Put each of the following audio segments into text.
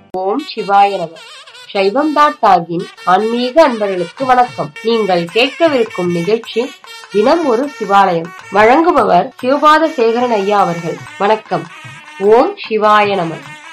ஓம் சிவாய நம சைவம் டாட் டாகின் ஆன்மீக அன்பர்களுக்கு வணக்கம் நீங்கள் கேட்கவிருக்கும் நிகழ்ச்சி தினம் ஒரு சிவாலயம் வழங்குபவர் சிவபாத சேகரன் ஐயா அவர்கள் வணக்கம் ஓம் சிவாய நம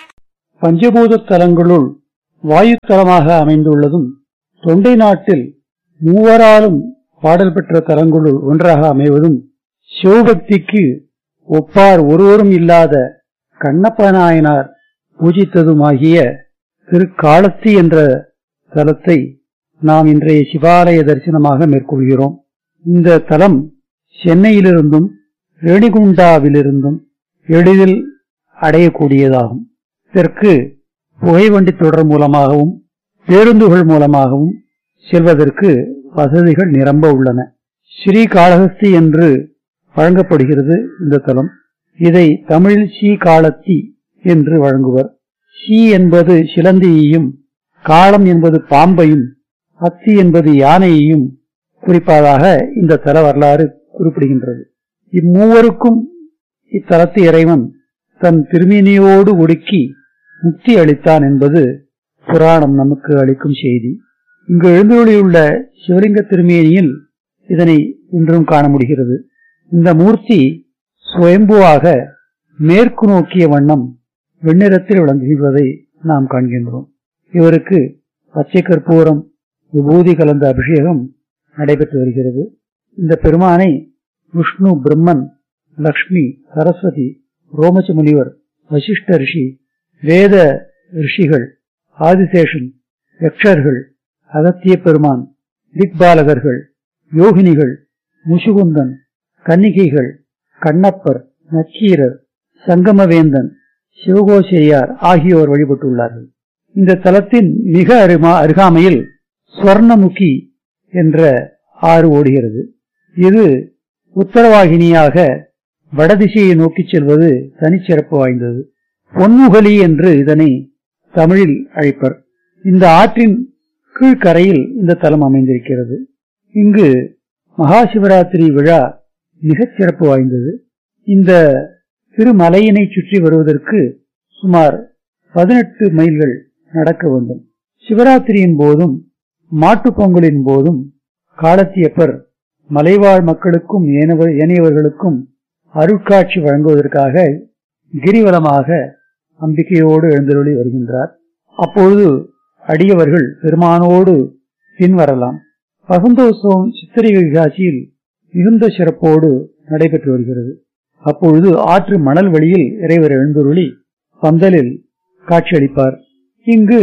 பஞ்சபூத தலங்களுள் வாயுத்தலமாக அமைந்துள்ளதும் தொண்டை நாட்டில் மூவராலும் பாடல் பெற்ற தலங்களுள் ஒன்றாக அமைவதும் சிவபக்திக்கு ஒப்பார் ஒருவரும் இல்லாத கண்ணப்ப நாயனார் பூஜித்ததுமாகிய திருக்காலத்தி என்ற தலத்தை நாம் இன்றைய சிவாலய தரிசனமாக மேற்கொள்கிறோம் இந்த தலம் சென்னையிலிருந்தும் ரேணிகுண்டாவிலிருந்தும் எளிதில் அடையக்கூடியதாகும் இதற்கு புகைவண்டி தொடர் மூலமாகவும் பேருந்துகள் மூலமாகவும் செல்வதற்கு வசதிகள் நிரம்ப உள்ளன ஸ்ரீ காளஹஸ்தி என்று வழங்கப்படுகிறது இந்த தலம் இதை தமிழில் ஸ்ரீ காலத்தி என்று வழங்குவர் சி என்பது சிலந்தியையும் காளம் என்பது பாம்பையும் அத்தி என்பது யானையையும் குறிப்பதாக இந்த தல வரலாறு குறிப்பிடுகின்றது இம்மூவருக்கும் இத்தலத்து இறைவன் தன் திருமேனியோடு ஒடுக்கி முக்தி அளித்தான் என்பது புராணம் நமக்கு அளிக்கும் செய்தி இங்கு எழுந்தொழியுள்ள சிவலிங்க திருமேனியில் இதனை இன்றும் காண முடிகிறது இந்த மூர்த்தி சுயம்புவாக மேற்கு நோக்கிய வண்ணம் வெண்ணிறத்தில் விளங்குவதை நாம் காண்கின்றோம் இவருக்கு பச்சை கற்பூரம் விபூதி கலந்த அபிஷேகம் நடைபெற்று வருகிறது இந்த பெருமானை விஷ்ணு பிரம்மன் லக்ஷ்மி சரஸ்வதி ரோமச்ச முனிவர் வசிஷ்ட ரிஷி வேத ரிஷிகள் ஆதிசேஷன் யக்ஷர்கள் அகத்திய பெருமான் திக்பாலகர்கள் யோகினிகள் முசுகுந்தன் கன்னிகைகள் கண்ணப்பர் நக்கீரர் சங்கமவேந்தன் சிவகோசரியார் ஆகியோர் வழிபட்டுள்ளார்கள் இந்த தலத்தின் மிக அருமா அருகாமையில் ஸ்வர்ணமுகி என்ற ஆறு ஓடுகிறது இது உத்தரவாகினியாக வடதிசையை நோக்கிச் செல்வது தனிச்சிறப்பு வாய்ந்தது பொன்முகலி என்று இதனை தமிழில் அழைப்பர் இந்த ஆற்றின் கீழ்கரையில் இந்த தலம் அமைந்திருக்கிறது இங்கு மகாசிவராத்திரி விழா மிகச் சிறப்பு வாய்ந்தது இந்த திருமலையினை சுற்றி வருவதற்கு சுமார் பதினெட்டு மைல்கள் நடக்க வேண்டும் சிவராத்திரியின் போதும் மாட்டுப் பொங்கலின் போதும் காலத்தியப்பர் மலைவாழ் மக்களுக்கும் ஏனையவர்களுக்கும் அருட்காட்சி வழங்குவதற்காக கிரிவலமாக அம்பிகையோடு எழுந்தருளி வருகின்றார் அப்பொழுது அடியவர்கள் பெருமானோடு பின்வரலாம் வசந்தோத்சவம் சித்திரை காட்சியில் மிகுந்த சிறப்போடு நடைபெற்று வருகிறது அப்பொழுது ஆற்று மணல் வழியில் இறைவர் எழுந்தருளி பந்தலில் காட்சியளிப்பார் இங்கு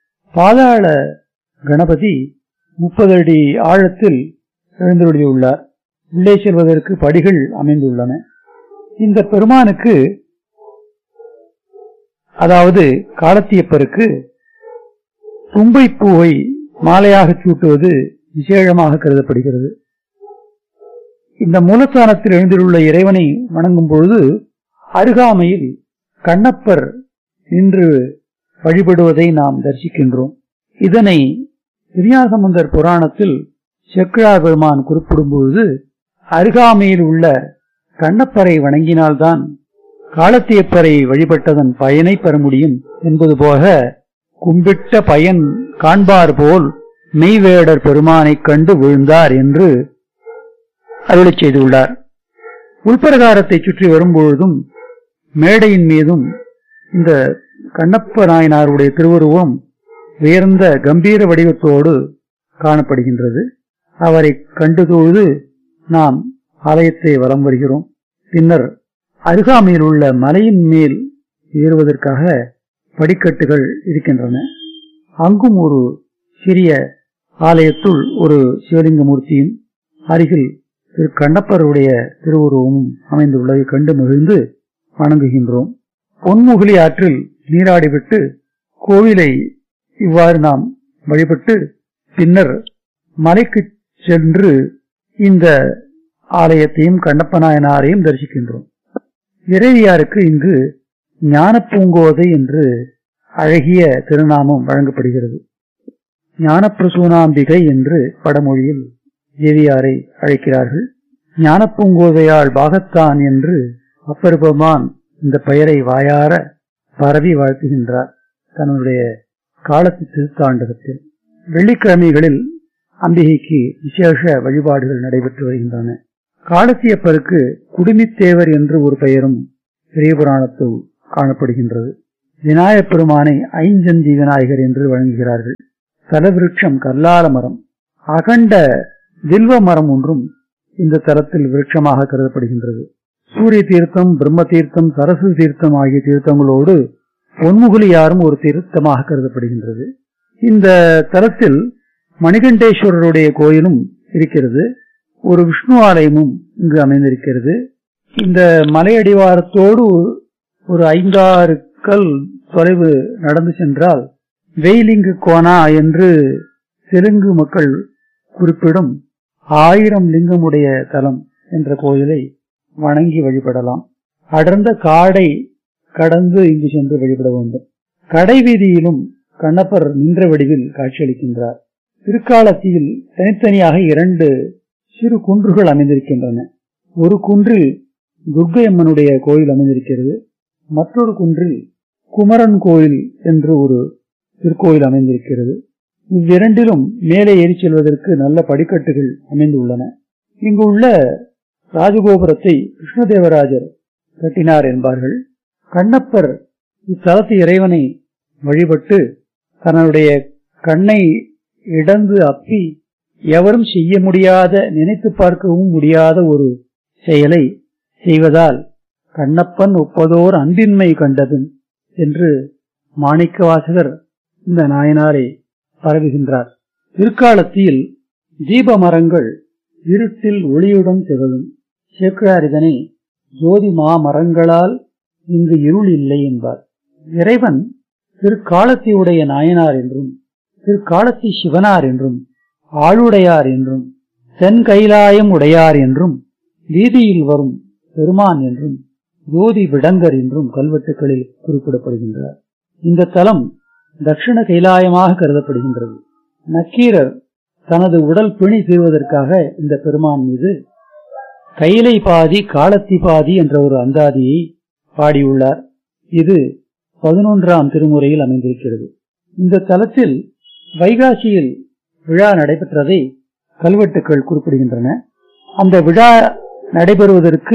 பாதாள கணபதி முப்பது அடி ஆழத்தில் எழுந்தருளியுள்ளார் உள்ளே செல்வதற்கு படிகள் அமைந்துள்ளன இந்த பெருமானுக்கு அதாவது காலத்தியப்பருக்கு தும்பை பூவை மாலையாக சூட்டுவது விசேஷமாக கருதப்படுகிறது இந்த மூலஸ்தானத்தில் எழுந்துள்ள இறைவனை வணங்கும் பொழுது அருகாமையில் கண்ணப்பர் நின்று வழிபடுவதை நாம் தரிசிக்கின்றோம் இதனை திருஞாசமுந்தர் புராணத்தில் செக்கிழார் பெருமான் குறிப்பிடும் பொழுது அருகாமையில் உள்ள கண்ணப்பரை வணங்கினால்தான் காலத்தியப்பரை வழிபட்டதன் பயனை பெற முடியும் என்பது போக கும்பிட்ட பயன் காண்பார் போல் மெய்வேடர் பெருமானைக் கண்டு விழுந்தார் என்று அருளி செய்துள்ளார் உள்பிரகாரத்தை சுற்றி வரும்பொழுதும் மேடையின் மீதும் இந்த கண்ணப்ப நாயனாருடைய திருவுருவம் உயர்ந்த கம்பீர வடிவத்தோடு காணப்படுகின்றது அவரை கண்டு தொழுது நாம் ஆலயத்தை வலம் வருகிறோம் பின்னர் அருகாமையில் உள்ள மலையின் மேல் ஏறுவதற்காக படிக்கட்டுகள் இருக்கின்றன அங்கும் ஒரு சிறிய ஆலயத்துள் ஒரு சிவலிங்க மூர்த்தியும் அருகில் திரு கண்ணப்பருடைய திருவுருவமும் அமைந்துள்ளதை கண்டு மகிழ்ந்து வணங்குகின்றோம் பொன்முகிலி ஆற்றில் நீராடிவிட்டு கோவிலை இவ்வாறு நாம் வழிபட்டு பின்னர் மலைக்கு சென்று இந்த ஆலயத்தையும் கண்ணப்ப நாயனாரையும் தரிசிக்கின்றோம் இறைவியாருக்கு இங்கு ஞான பூங்கோதை என்று அழகிய திருநாமம் வழங்கப்படுகிறது ஞானப்பிரசூனாம்பிகை என்று வடமொழியில் தேவியாரை அழைக்கிறார்கள் ஞானப்பூங்கோதையாள் பாகத்தான் என்று அப்பெருபமான் இந்த பெயரை வாயார பரவி வாழ்த்துகின்றார் தன்னுடைய காலத்து திருத்தாண்டகத்தில் வெள்ளிக்கிழமைகளில் அம்பிகைக்கு விசேஷ வழிபாடுகள் நடைபெற்று வருகின்றன காலத்தியப்பருக்கு குடுமித்தேவர் என்று ஒரு பெயரும் பெரிய புராணத்தில் காணப்படுகின்றது விநாயகப் பெருமானை ஐஞ்சந்தி விநாயகர் என்று வழங்குகிறார்கள் தலவிருட்சம் கல்லால மரம் அகண்ட வில்வ மரம் ஒன்றும் இந்த தலத்தில் விருட்சமாக கருதப்படுகின்றது சூரிய தீர்த்தம் பிரம்ம தீர்த்தம் சரஸ்வதி தீர்த்தம் ஆகிய தீர்த்தங்களோடு பொன்முகுலியாரும் ஒரு தீர்த்தமாக கருதப்படுகின்றது இந்த தலத்தில் மணிகண்டேஸ்வரருடைய கோயிலும் இருக்கிறது ஒரு விஷ்ணு ஆலயமும் இங்கு அமைந்திருக்கிறது இந்த மலையடிவாரத்தோடு ஒரு ஐந்தாறு கல் தொலைவு நடந்து சென்றால் வெயிலிங்கு கோனா என்று தெலுங்கு மக்கள் குறிப்பிடும் ஆயிரம் லிங்கமுடைய தலம் என்ற கோயிலை வணங்கி வழிபடலாம் அடர்ந்த காடை கடந்து இங்கு சென்று வழிபட வேண்டும் கடை வீதியிலும் கண்ணப்பர் நின்ற வடிவில் காட்சியளிக்கின்றார் திருக்காலத்தில் தனித்தனியாக இரண்டு சிறு குன்றுகள் அமைந்திருக்கின்றன ஒரு குன்றில் துர்க்கை அம்மனுடைய கோயில் அமைந்திருக்கிறது மற்றொரு குன்றில் குமரன் கோயில் என்று ஒரு திருக்கோயில் அமைந்திருக்கிறது இவ்விரண்டிலும் மேலே ஏறி செல்வதற்கு நல்ல படிக்கட்டுகள் அமைந்துள்ளன இங்கு உள்ள ராஜகோபுரத்தை கிருஷ்ணதேவராஜர் கட்டினார் என்பார்கள் கண்ணப்பர் இத்தலத்து இறைவனை வழிபட்டு தன்னுடைய கண்ணை இடந்து அப்பி எவரும் செய்ய முடியாத நினைத்து பார்க்கவும் முடியாத ஒரு செயலை செய்வதால் கண்ணப்பன் ஒப்பதோர் அன்பின்மை கண்டதும் என்று மாணிக்கவாசகர் இந்த நாயனாரை பரவுகின்றார் பிற்காலத்தில் தீப மரங்கள் இருட்டில் ஒளியுடன் திகழும் சேக்கிழார் இதனை ஜோதி மா மரங்களால் இங்கு இருள் இல்லை என்பார் இறைவன் திருக்காலத்தையுடைய நாயனார் என்றும் திருக்காலத்தி சிவனார் என்றும் ஆளுடையார் என்றும் தென் கைலாயம் உடையார் என்றும் வீதியில் வரும் பெருமான் என்றும் ஜோதி விடங்கர் என்றும் கல்வெட்டுகளில் குறிப்பிடப்படுகின்றார் இந்த தலம் தட்சிண கைலாயமாக கருதப்படுகின்றது நக்கீரர் தனது உடல் பிணி தீர்வதற்காக இந்த பெருமான் மீது கைலை பாதி காலத்தி பாதி என்ற ஒரு அந்தாதியை பாடியுள்ளார் இது பதினொன்றாம் திருமுறையில் அமைந்திருக்கிறது இந்த தலத்தில் வைகாசியில் விழா நடைபெற்றதை கல்வெட்டுக்கள் குறிப்பிடுகின்றன அந்த விழா நடைபெறுவதற்கு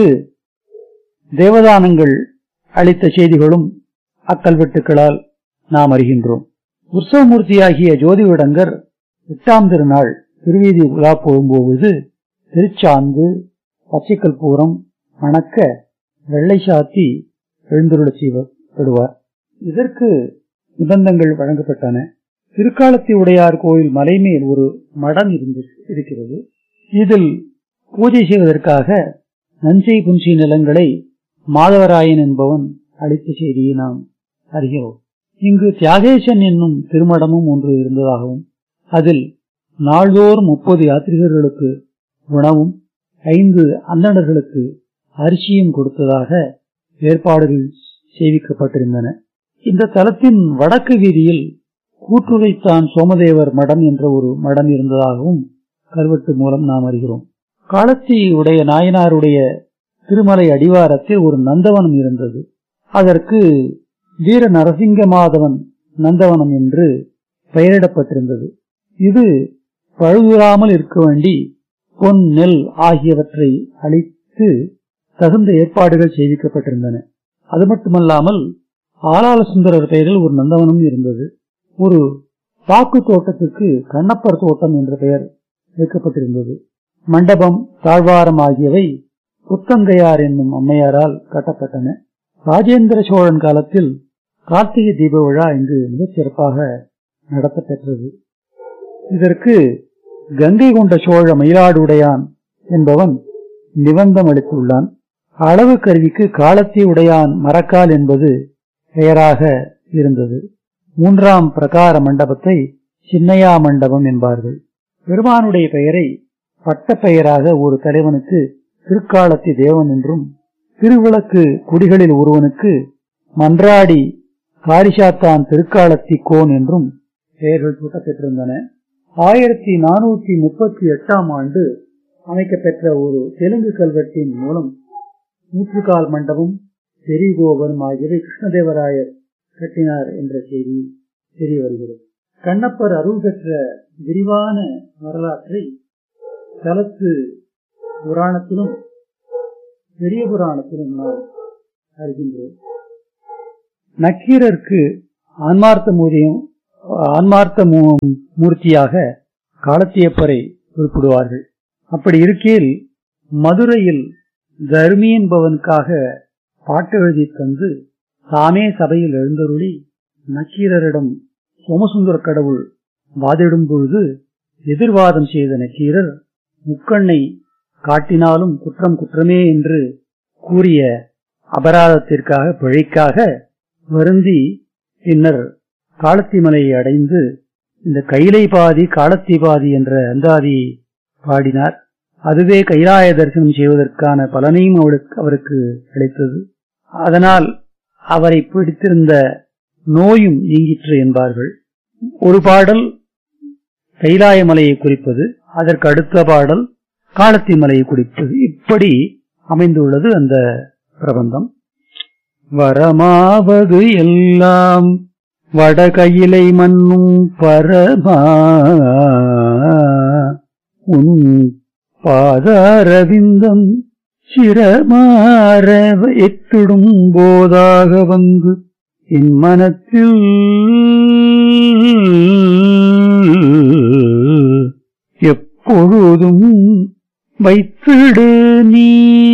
தேவதானங்கள் அளித்த செய்திகளும் அக்கல்வெட்டுக்களால் நாம் அறிகின்றோம் உற்சவமூர்த்தியாகிய ஜோதிவிடங்கர் எட்டாம் திருநாள் திருவீதி உலா போகும்போது திருச்சாந்து பச்சைக்கல்பூரம் மணக்க வெள்ளை சாத்தி எழுந்துருளச் செய்யப்படுவார் இதற்கு நிபந்தங்கள் வழங்கப்பட்டன திருக்காலத்தி உடையார் கோயில் மலைமேல் ஒரு மடம் இருந்து இருக்கிறது இதில் பூஜை செய்வதற்காக நஞ்சை புஞ்சி நிலங்களை மாதவராயன் என்பவன் அளித்த செய்தியை நாம் அறிகிறோம் இங்கு தியாகேசன் என்னும் திருமடமும் ஒன்று இருந்ததாகவும் அதில் நாள்தோறும் முப்பது யாத்ரிகர்களுக்கு உணவும் ஐந்து அந்தணர்களுக்கு அரிசியும் கொடுத்ததாக ஏற்பாடுகள் செய்விக்கப்பட்டிருந்தன இந்த தலத்தின் வடக்கு வீதியில் கூற்றுரைத்தான் சோமதேவர் மடம் என்ற ஒரு மடம் இருந்ததாகவும் கல்வெட்டு மூலம் நாம் அறிகிறோம் காலத்தி உடைய நாயனாருடைய திருமலை அடிவாரத்தில் ஒரு நந்தவனம் இருந்தது அதற்கு வீர நரசிங்க மாதவன் நந்தவனம் என்று பெயரிடப்பட்டிருந்தது இது பழுதுறாமல் இருக்க வேண்டி பொன் நெல் ஆகியவற்றை அளித்து தகுந்த ஏற்பாடுகள் செய்விக்கப்பட்டிருந்தன அது மட்டுமல்லாமல் ஆலால சுந்தரர் பெயரில் ஒரு நந்தவனம் இருந்தது ஒரு பாக்கு தோட்டத்திற்கு கண்ணப்பர் தோட்டம் என்ற பெயர் வைக்கப்பட்டிருந்தது மண்டபம் தாழ்வாரம் ஆகியவை புத்தங்கையார் என்னும் அம்மையாரால் கட்டப்பட்டன ராஜேந்திர சோழன் காலத்தில் கார்த்திகை தீப விழா இங்கு மிகச் சிறப்பாக நடத்தப்பெற்றது இதற்கு கங்கை கொண்ட சோழ மயிலாடுடையான் என்பவன் நிபந்தம் அளித்துள்ளான் அளவு கருவிக்கு காலத்தி உடையான் மரக்கால் என்பது பெயராக இருந்தது மூன்றாம் பிரகார மண்டபத்தை சின்னையா மண்டபம் என்பார்கள் பெருமானுடைய பெயரை பட்ட பெயராக ஒரு தலைவனுக்கு திருக்காலத்தி தேவன் என்றும் திருவிளக்கு குடிகளில் ஒருவனுக்கு மன்றாடி காரிசாத்தான் திருக்காலத்தி கோன் என்றும் பெயர்கள் சூட்டப்பெற்றிருந்தன ஆயிரத்தி நானூத்தி முப்பத்தி எட்டாம் ஆண்டு அமைக்கப்பெற்ற ஒரு தெலுங்கு கல்வெட்டின் மூலம் நூற்றுக்கால் மண்டபம் பெரிய கோபுரம் ஆகியவை கிருஷ்ணதேவராயர் கட்டினார் என்ற செய்தி தெரிய வருகிறது கண்ணப்பர் அருள் பெற்ற விரிவான வரலாற்றை தலத்து புராணத்திலும் பெரிய புராணத்திலும் நாம் அறிகின்றோம் நக்கீரருக்கு ஆன்மார்த்த மூரியம் ஆன்மார்த்த மூ- மூர்த்தியாக காலத்தியப்பரை குறிப்பிடுவார்கள் அப்படி இருக்கையில் மதுரையில் தர்மி என்பவனுக்காக பாட்டு எழுதி தந்து தாமே சபையில் எழுந்தருளி நக்கீரரிடம் சோமசுந்தர கடவுள் வாதிடும் பொழுது எதிர்வாதம் செய்த நக்கீரர் முக்கண்ணை காட்டினாலும் குற்றம் குற்றமே என்று கூறிய அபராதத்திற்காக பிழைக்காக வருந்தி பின்னர் காலத்தி மலையை அடைந்து இந்த கைலை பாதி காலத்தி பாதி என்ற அந்தாதியை பாடினார் அதுவே கைலாய தரிசனம் செய்வதற்கான பலனையும் அவளுக்கு அவருக்கு கிடைத்தது அதனால் அவரை பிடித்திருந்த நோயும் நீங்கிற்று என்பார்கள் ஒரு பாடல் கைலாய மலையை குறிப்பது அதற்கு அடுத்த பாடல் காலத்தி மலையை குறிப்பது இப்படி அமைந்துள்ளது அந்த பிரபந்தம் வரமாவது எல்லாம் வடகையிலை மண்ணும் பரமா உன் பாதாரவிந்தம் சிரமார எத்திடும் போதாக வந்து என் மனத்தில் எப்பொழுதும் வைத்திடு நீ